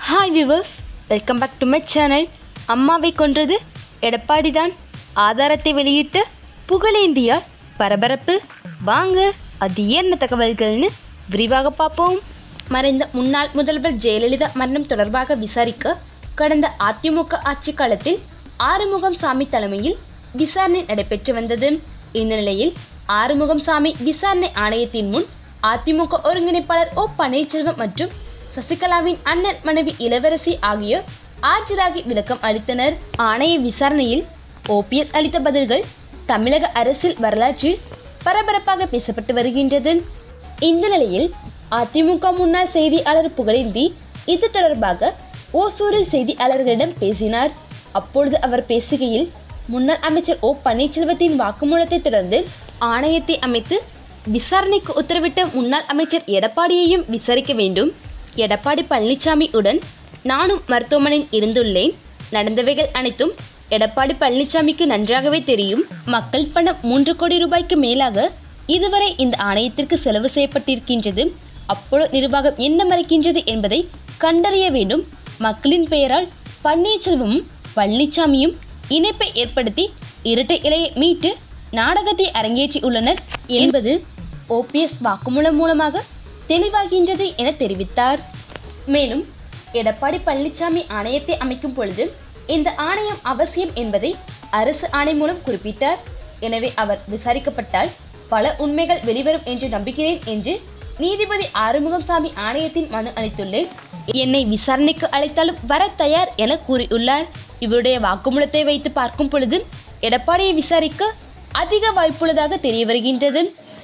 hi viewers welcome back to my channel அம்மாவை கொன்றது எடப்பாடி தான் ஆதாரத்தை வெளியிட்டு புகழேந்தியா பரபரப்பு வாங்க அது என்ன தகவல்கள்னு விரிவாக பார்ப்போம் மறைந்த முன்னாள் முதல்வர் ஜெயலலிதா மரணம் தொடர்பாக விசாரிக்க கடந்த அதிமுக ஆட்சி காலத்தில் ஆறுமுகம் சாமி தலைமையில் விசாரணை நடைபெற்று வந்தது இந்த நிலையில் ஆறுமுகம் சாமி விசாரணை ஆணையத்தின் முன் அதிமுக ஒருங்கிணைப்பாளர் ஓ பன்னீர்செல்வம் மற்றும் சசிகலாவின் அண்ணன் மனைவி இளவரசி ஆகியோர் ஆஜராகி விளக்கம் அளித்தனர் ஆணைய விசாரணையில் ஓபிஎஸ் அளித்த பதில்கள் தமிழக அரசியல் வரலாற்றில் பரபரப்பாக பேசப்பட்டு வருகின்றது இந்த நிலையில் அதிமுக முன்னாள் செய்தியாளர் புகழேந்தி இது தொடர்பாக ஓசூரில் செய்தியாளர்களிடம் பேசினார் அப்பொழுது அவர் பேசுகையில் முன்னாள் அமைச்சர் ஓ பன்னீர்செல்வத்தின் வாக்குமூலத்தை தொடர்ந்து ஆணையத்தை அமைத்து விசாரணைக்கு உத்தரவிட்ட முன்னாள் அமைச்சர் எடப்பாடியையும் விசாரிக்க வேண்டும் எடப்பாடி பழனிசாமி உடன் நானும் மருத்துவமனையில் இருந்துள்ளேன் நடந்தவைகள் அனைத்தும் எடப்பாடி பழனிசாமிக்கு நன்றாகவே தெரியும் மக்கள் பணம் மூன்று கோடி ரூபாய்க்கு மேலாக இதுவரை இந்த ஆணையத்திற்கு செலவு செய்யப்பட்டிருக்கின்றது அப்போலோ நிர்வாகம் என்ன மறைக்கின்றது என்பதை கண்டறிய வேண்டும் மக்களின் பெயரால் பன்னீர்செல்வமும் பழனிசாமியும் இணைப்பை ஏற்படுத்தி இரட்டை இலையை மீட்டு நாடகத்தை அரங்கேற்றி உள்ளனர் என்பது ஓபிஎஸ் வாக்குமூலம் மூலமாக தெளிவாகின்றது என தெரிவித்தார் மேலும் எடப்பாடி பழனிசாமி ஆணையத்தை அமைக்கும் பொழுது இந்த ஆணையம் அவசியம் என்பதை அரசு ஆணை மூலம் குறிப்பிட்டார் எனவே அவர் விசாரிக்கப்பட்டால் பல உண்மைகள் வெளிவரும் என்று நம்புகிறேன் என்று நீதிபதி ஆறுமுகசாமி ஆணையத்தின் மனு அளித்துள்ளேன் என்னை விசாரணைக்கு அழைத்தாலும் வர தயார் என கூறியுள்ளார் இவருடைய வாக்குமூலத்தை வைத்து பார்க்கும் பொழுது எடப்பாடியை விசாரிக்க அதிக வாய்ப்புள்ளதாக தெரிய வருகின்றது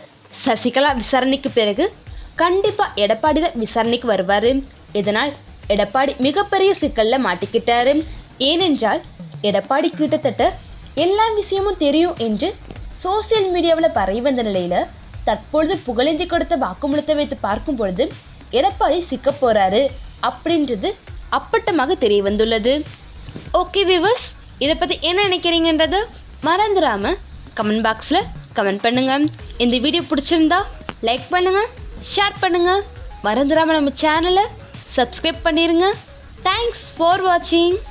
சசிகலா விசாரணைக்கு பிறகு கண்டிப்பா எடப்பாடி தான் விசாரணைக்கு வருவாரு இதனால் எடப்பாடி மிகப்பெரிய சிக்கல்ல மாட்டிக்கிட்டாரு ஏனென்றால் எடப்பாடி கிட்டத்தட்ட எல்லா விஷயமும் தெரியும் என்று சோசியல் மீடியாவில் பரவி வந்த நிலையில தற்பொழுது புகழேந்தி கொடுத்த வாக்குமூலத்தை வைத்து பார்க்கும் பொழுது எடப்பாடி சிக்க போறாரு அப்படின்றது அப்பட்டமாக தெரிய வந்துள்ளது ஓகே விவர்ஸ் இதை பற்றி என்ன நினைக்கிறீங்கன்றத மறந்துடாம கமெண்ட் பாக்ஸில் கமெண்ட் பண்ணுங்க இந்த வீடியோ பிடிச்சிருந்தா லைக் பண்ணுங்க ஷேர் பண்ணுங்க மறந்துடாம நம்ம சேனலை சப்ஸ்கிரைப் பண்ணிடுங்க தேங்க்ஸ் ஃபார் வாட்சிங்